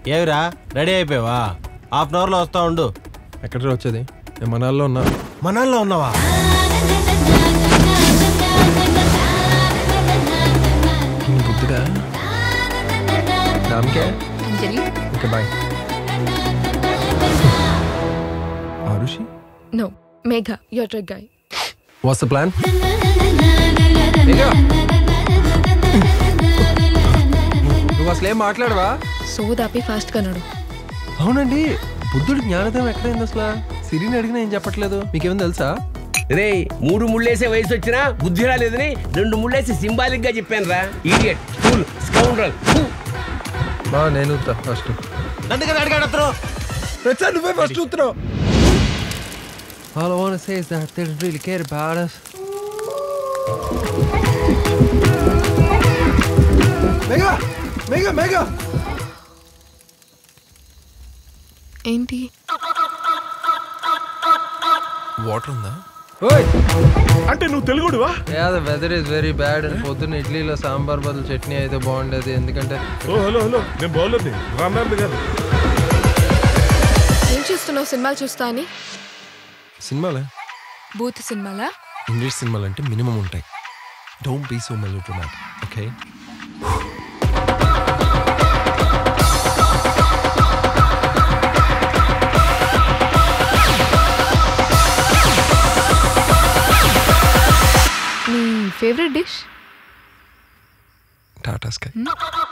ఏవిరా ready అయిపోయావా half an అవర్లో వస్తా ఉండు ఎక్కడ వచ్చేది నేను మనాల్లో ఉన్నా మనాల్లో ఉన్నావా నీ బుద్ధిగా నామకే Anjali okay bye Arushi no Megha your truck guy what's the plan నువ్వు అసలు ఏం మాట్లాడవా సో దాపి ఫాస్ట్ గా నడు అవునండి బుద్ధుడి జ్ఞానోదయం ఎక్కడైంది అసలు సిరిని అడిగినా ఏం చెప్పట్లేదు మీకేమైనా తెలుసా రే మూడు ముళ్ళేసే వయసు వచ్చినా బుద్ధి రాలేదని రెండు ముళ్ళేసి సింబాలిక్ గా చెప్పాను రా ఈడియట్ ఫుల్ స్కౌండ్రల్ బా నేను ఫస్ట్ నన్ను కదా అడిగాడు అతను ప్రతిసారి నువ్వే ఫస్ట్ చూస్తున్నావు All I want to say is that they don't really care about us. Mega! Mega! Mega! ఏంటి వాటర్ ఉందా ఓయ్ అంటే నువ్వు తెలుగుడువా yeah the weather is very bad and పొద్దున్న ఇడ్లీలో సాంబార్ బదులు చట్నీ అయితే బాగుండేది ఎందుకంటే ఓ హలో హలో నేను బౌలర్ని రామ్నాథ్ గారు ఏం చూస్తున్నావు సినిమాలు చూస్తా అని సినిమాలే బూత్ సినిమాలా ఇంగ్లీష్ సినిమాలు అంటే మినిమం ఉంటాయి don't be so melodramatic okay నీ ఫేవరెట్ డిష్ టాటా స్కై